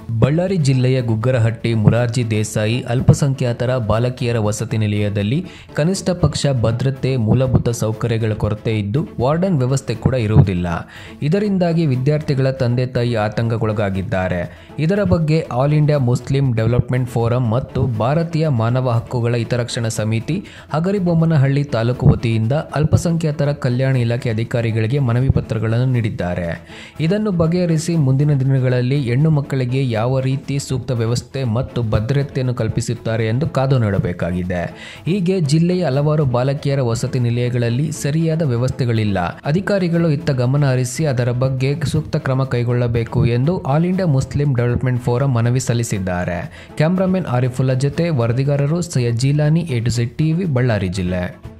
ಬಳ್ಳಾರಿ ಜಿಲ್ಲೆಯ ಗುಗ್ಗರಹಟ್ಟಿ ಮುರಾರ್ಜಿ ದೇಸಾಯಿ ಅಲ್ಪಸಂಖ್ಯಾತರ ಬಾಲಕಿಯರ ವಸತಿ ನಿಲಯದಲ್ಲಿ ಕನಿಷ್ಠ ಪಕ್ಷ ಭದ್ರತೆ ಮೂಲಭೂತ ಸೌಕರ್ಯಗಳ ಕೊರತೆ ಇದ್ದು ವಾರ್ಡನ್ ವ್ಯವಸ್ಥೆ ಕೂಡ ಇರುವುದಿಲ್ಲ ಇದರಿಂದಾಗಿ ವಿದ್ಯಾರ್ಥಿಗಳ ತಂದೆ ತಾಯಿ ಆತಂಕಕ್ಕೊಳಗಾಗಿದ್ದಾರೆ ಇದರ ಬಗ್ಗೆ All India Muslim Development Forum ಮತ್ತು ಭಾರತೀಯ ಮಾನವ ಹಕ್ಕುಗಳ ಹಿತರಕ್ಷಣಾ ಸಮಿತಿ ಹಗರಿಬೊಮ್ಮನಹಳ್ಳಿ ತಾಲೂಕು ವತಿಯಿಂದ ಅಲ್ಪಸಂಖ್ಯಾತರ ಕಲ್ಯಾಣ ಇಲಾಖೆ ಅಧಿಕಾರಿಗಳಿಗೆ ಮನವಿ ಪತ್ರಗಳನ್ನು ನೀಡಿದ್ದಾರೆ ಇದನ್ನು ಬಗೆಹರಿಸಿ ಮುಂದಿನ ದಿನಗಳಲ್ಲಿ ಹೆಣ್ಣು ಮಕ್ಕಳಿಗೆ ಯಾವ ರೀತಿ ಸೂಕ್ತ ವ್ಯವಸ್ಥೆ ಮತ್ತು ಭದ್ರತೆಯನ್ನು ಕಲ್ಪಿಸುತ್ತಾರೆ ಎಂದು ಕಾದು ನೋಡಬೇಕಾಗಿದೆ ಹೀಗೆ ಜಿಲ್ಲೆಯ ಹಲವಾರು ಬಾಲಕಿಯರ ವಸತಿ ನಿಲಯಗಳಲ್ಲಿ ಸರಿಯಾದ ವ್ಯವಸ್ಥೆಗಳಿಲ್ಲ ಅಧಿಕಾರಿಗಳು ಇತ್ತ ಗಮನ ಹರಿಸಿ ಅದರ ಬಗ್ಗೆ ಸೂಕ್ತ ಕ್ರಮ ಕೈಗೊಳ್ಳಬೇಕು ಎಂದು All India Muslim Development Forum ಮನವಿ ಸಲ್ಲಿಸಿದ್ದಾರೆ ಕ್ಯಾಮ್ರಾಮನ್ ಆರಿಫುಲ್ಲಾ ಜೊತೆ ವರದಿಗಾರರು Syed Jilani A to Z TV Ballari ಜಿಲ್ಲೆ